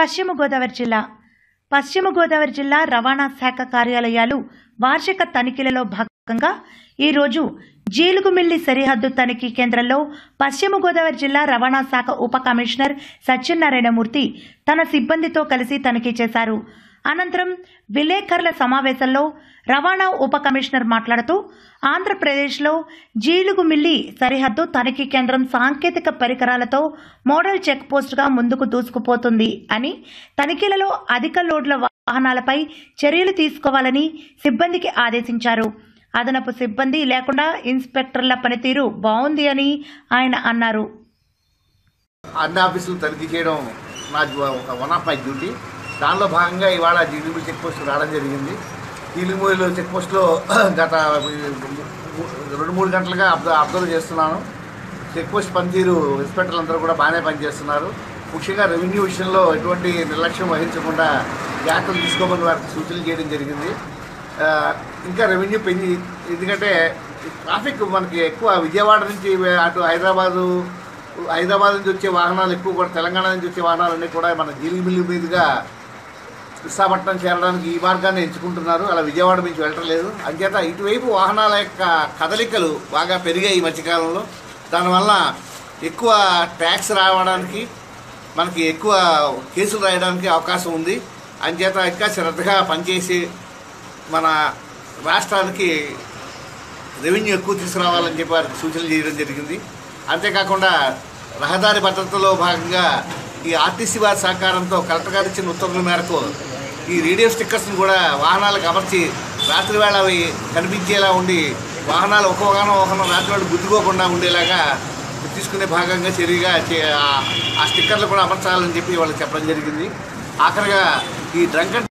పశ్చిమ గోదావరి జిల్లా పశ్చిమ గోదావరి జిల్లా రవాణా శాఖ కార్యాలయాలు వార్షిక తనిఖీలలో భాగంగా ఈరోజు జీలుగుమిల్లి సరిహద్దు తనిఖీ కేంద్రంలో పశ్చిమ గోదావరి జిల్లా రవాణా శాఖ ఉప కమిషనర్ సత్యనారాయణమూర్తి తన సిబ్బందితో కలిసి తనిఖీ చేశారు అనంతరం విలేకరుల సమావేశంలో రవాణా ఉప కమిషనర్ మాట్లాడుతూ ఆంధ్రప్రదేశ్లో జీలుగుమిల్లి సరిహద్దు తనిఖీ కేంద్రం సాంకేతిక పరికరాలతో మోడల్ చెక్ పోస్టుగా ముందుకు దూసుకుపోతుంది అని తనిఖీలలో అధిక లోడ్ల వాహనాలపై చర్యలు తీసుకోవాలని సిబ్బందికి ఆదేశించారు అదనపు సిబ్బంది లేకుండా ఇన్స్పెక్టర్ల పనితీరు బాగుంది అని ఆయన అన్నారు అన్ని ఆఫీసులు తనిఖీ చేయడం నా డ్యూ- ఒక వన్ ఆఫ్ మై డ్యూటీ దానిలో భాగంగా ఇవాళ జీలిమూలి చెక్ పోస్ట్ రావడం జరిగింది జీలిమూలిలో చెక్ పోస్ట్లో గత రెండు మూడు గంటలుగా అబ్జ- అబ్జర్వ్ చేస్తున్నాను చెక్ పోస్ట్ పనితీరు ఇన్స్పెక్టర్లు అందరూ కూడా బాగానే పనిచేస్తున్నారు ముఖ్యంగా రెవెన్యూ విషయంలో ఎటువంటి నిర్లక్ష్యం వహించకుండా జాగ్రత్తలు తీసుకోమని వారికి సూచనలు చేయడం జరిగింది ఆ, ఇంకా రెవెన్యూ పెంచి ఎందుకంటే ట్రాఫిక్ మనకి ఎక్కువ విజయవాడ నుంచి అటు హైదరాబాదు హైదరాబాద్ నుంచి వచ్చే వాహనాలు ఎక్కువ కూడా తెలంగాణ నుంచి వచ్చే వాహనాలన్నీ కూడా మన జీలిమిల్లి మీదుగా విశాఖపట్నం చేరడానికి ఈ మార్గాన్ని ఎంచుకుంటున్నారు అలా విజయవాడ నుంచి వెళ్ళట్లేదు అంచేత ఇటువైపు వాహనాల యొక్క కదలికలు బాగా పెరిగాయి ఈ మధ్యకాలంలో దానివల్ల ఎక్కువ ట్యాక్స్ రావడానికి మనకి ఎక్కువ కేసులు రాయడానికి అవకాశం ఉంది అంచేత ఇంకా శ్రద్ధగా పనిచేసి మన రాష్ట్రానికి రెవెన్యూ ఎక్కువ తీసుకురావాలని చెప్పి వారికి సూచనలు చేయడం జరిగింది అంతేకాకుండా రహదారి భద్రతలో భాగంగా ఈ ఆర్టీసీ వారి సహకారంతో కలెక్టర్ గారు ఇచ్చిన ఉత్తర్వుల మేరకు ఈ రేడియో స్టిక్కర్స్ని కూడా వాహనాలకు అమర్చి రాత్రి వేళ అవి కనిపించేలా ఉండి వాహనాలు ఒక వాహనం ఒక వాహనం రాత్రి వేళ గుద్దుకోకుండా ఉండేలాగా తీసుకునే భాగంగా చర్యగా చే- ఆ- ఆ స్టిక్కర్లు కూడా అమర్చాలని చెప్పి వాళ్ళకి చెప్పడం జరిగింది ఆఖరిగా ఈ డ్రంక్ అండ్